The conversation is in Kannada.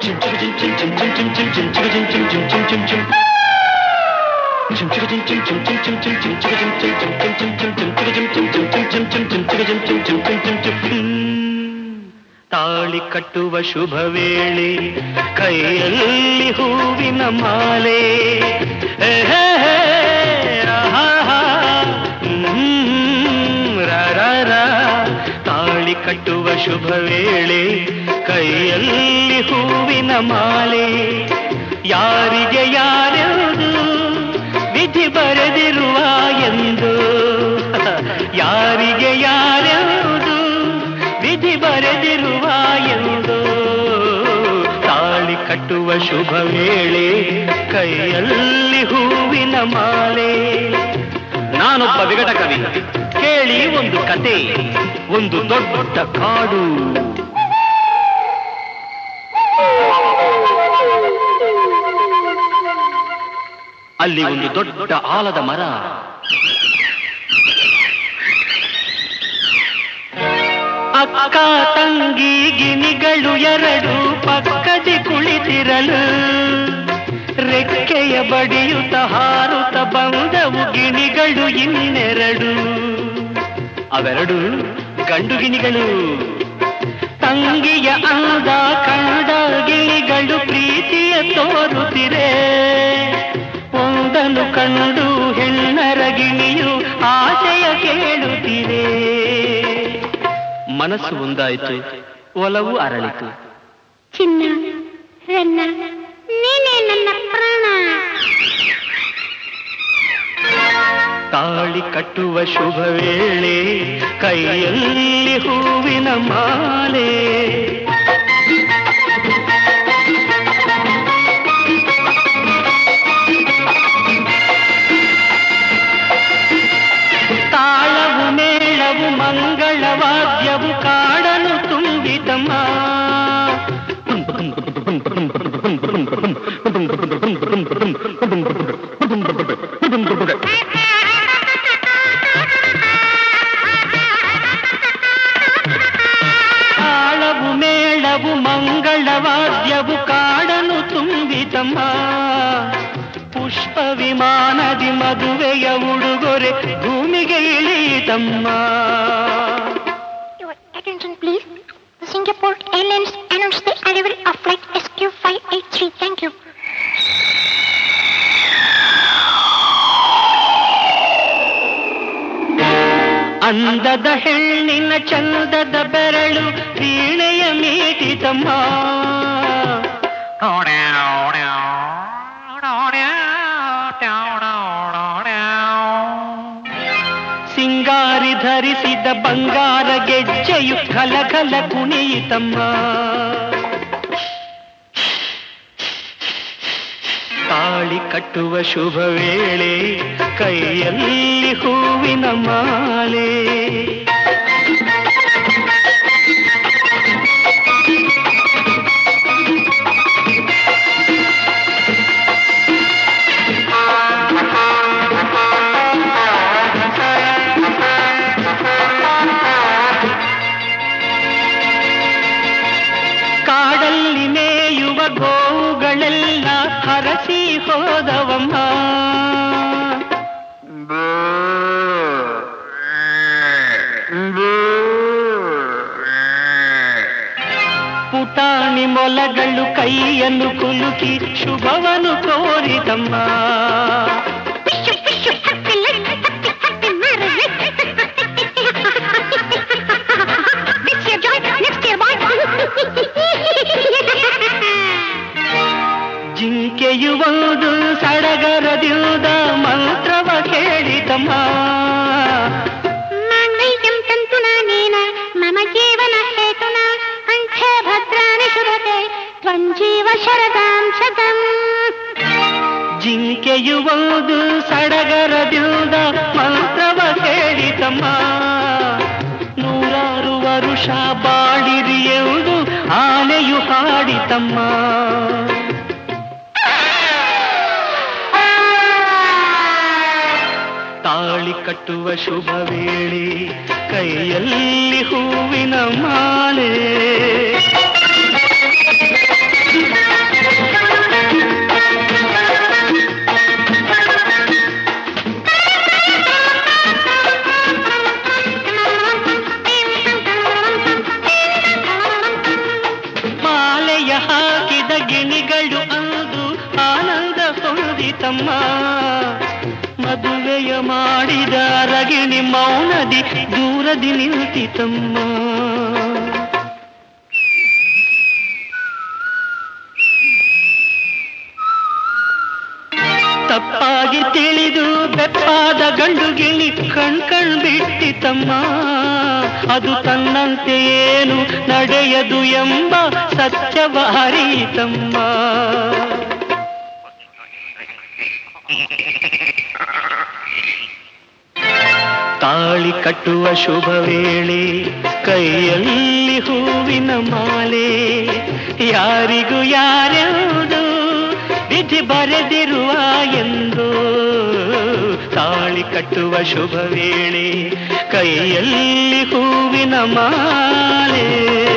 ತಾಳಿ ಕಟ್ಟುವ ಶುಭ ವೇಳೆ ಕೈಯಲ್ಲಿ ಹೂವಿನ ಮಾಲೆ ಹೇ, ಹೇ, ಹೇ, ಆಹಾ, ಹ್ಮ್, ರಾ, ರಾ, ರಾ. ತಾಳಿ ಕಟ್ಟುವ ಶುಭ ವೇಳೆ ಕೈಯಲ್ಲಿ ಹೂವಿನ ಮಾಲೆ ಯಾರಿಗೆ ಯಾರೆಂದು ವಿಧಿ ಬರೆದಿರುವ ಎಂದು ಯಾರಿಗೆ ಯಾರೆಂದು ವಿಧಿ ಬರೆದಿರುವ ಎಂದು ತಾಳಿ ಕಟ್ಟುವ ಶುಭ ವೇಳೆ ಕೈಯಲ್ಲಿ ಹೂವಿನ ಮಾಲೆ ನಾನೊಬ್ಬ ವಿಗಟ ಕವಿ ಕೇಳಿ ಒಂದು ಕತೆ ಒಂದು ದೊಡ್ಡ ಕಾಡು ಅಲ್ಲಿ ಒಂದು ದೊಡ್ಡ ಆಲದ ಮರ ಅಕ್ಕ ತಂಗಿ ಗಿನಿಗಳು ಎರಡು ಪಕ್ಕದಿ ಕುಳಿತಿರಲು ರೆಕ್ಕೆಯ ಬಡಿಯುತ್ತ ಹಾರುತ್ತ ಬಂದವು ಗಿಣಿಗಳು ಇನ್ನೆರಡು ಅವೆರಡು ಗಂಡು ಗಿಣಿಗಳು ತಂಗಿಯ ಅಂದ ಕಂಡ ಗಿಳಿಗಳು ಪ್ರೀತಿಯ ತೋರುತ್ತಿರೆ ಒಂದನ್ನು ಕಂಡು ಹೆಣ್ಣರ ಗಿಣಿಯು ಆಶಯ ಕೇಳುತ್ತಿರೆ ಮನಸ್ಸು ಒಂದಾಯಿತು ಒಲವು ಅರಳಿತು ಚಿನ್ನ ರನ್ನ ನೀನೇ ನನ್ನ ಪ್ರಾಣ ತಾಳಿ ಕಟ್ಟುವ ಶುಭ ವೇಳೆ ಕೈಯಲ್ಲಿ ಹೂವಿನ ಮಾಲೆ ತಾಳವು ಮೇಳವು ಮಂಗಳವಾದ್ಯವು ಕಾಡನು ತುಂಬಿತಮ್ಮ ತಾಳವು ಮೇಳವು ಮಂಗಳವಾದ್ಯವು ಕಾಡನು ತುಂಬಿತಮ್ಮ ಪುಷ್ಪ ವಿಮಾನದಿ ಮದುವೆಯ ಉಡುಗೊರೆ ಭೂಮಿಗೆ ಇಳಿತಮ್ಮ Your attention, please. The Singapore Airlines announced the arrival of flight SQ583. Thank you. ಅಂದದ ಹೆಣ್ಣಿನ ಚಂದದ ಬೆರಳು ವೀಣೆಯ ಮೀಟಿತಮ್ಮ ಸಿಂಗಾರಿ ಧರಿಸಿದ ಬಂಗಾರ ಗೆಜ್ಜೆಯು ಕಲಕಲ ಕುಣಿಯಿತಮ್ಮ ತಾಳಿ ಕಟ್ಟುವ ಶುಭ ವೇಳೆ ಕೈಯಲ್ಲಿ ಹೂವಿನ ಮಾಲೆ ಕಾಡಲ್ಲಿ ಮೇಯುವ ಗೋವುಗಳೆಲ್ಲ ಹರಸಿ ಹೋದವಮ್ಮ ಪುಟಾಣಿ ಮೊಲಗಳು ಕೈಯನ್ನು ಕುಲುಕಿ ಶುಭವನ್ನು ಕೋರಿದಮ್ಮ Wish you, wish you happy life, happy, happy marriage. This year joy, next year boy. ಜಿಂಕೆಯು ಒಂದು ಸಡಗರದಿಂದ ಮಂತ್ರವ ಕೇಳಿದಮ್ಮ माङ्गल्यं तन्तुना नेन मम जीवन हेतुना कण्ठे भद्राणि सुरते त्वं जीव शरदां शतम् ಜಿಂಕೆಯು ಒಂದು ಸಡಗರದಿಂದ ಮಂತ್ರವ ಕೇಳಿದಮ್ಮ ನೂರಾರು ವರುಷ ಬಾಳಿರಿ ಎಂದು ಆನೆಯು ಹಾಡಿತಮ್ಮ ತಾಳಿ ಕಟ್ಟುವ ಶುಭ ವೇಳೆ ಕೈಯಲ್ಲಿ ಹೂವಿನ ಮಾಲೆ ತಮ್ಮ ಮದುವೆಯ ಮಾಡಿದ ರಗಿಣಿ ಮೌನದಿ ದೂರದಿ ನಿಂತಿತಮ್ಮ ತಪ್ಪಾಗಿ ತಿಳಿದು ಬೆಪ್ಪಾದ ಗಂಡು ಗಿಳಿ ಕಣ್ ಕಣ್ ಬಿಟ್ಟಿತಮ್ಮ ಅದು ತನ್ನಂತೆ ಏನು ನಡೆಯದು ಎಂಬ ಸತ್ಯವ ಅರಿತಮ್ಮ ತಾಳಿ ಕಟ್ಟುವ ಶುಭ ವೇಳೆ ಕೈಯಲ್ಲಿ ಹೂವಿನ ಮಾಲೆ ಯಾರಿಗೂ ಯಾರ್ಯಾವುದು ವಿಧಿ ಬರೆದಿರುವ ಎಂದು ತಾಳಿ ಕಟ್ಟುವ ಶುಭ ವೇಳೆ ಕೈಯಲ್ಲಿ ಹೂವಿನ ಮಾಲೆ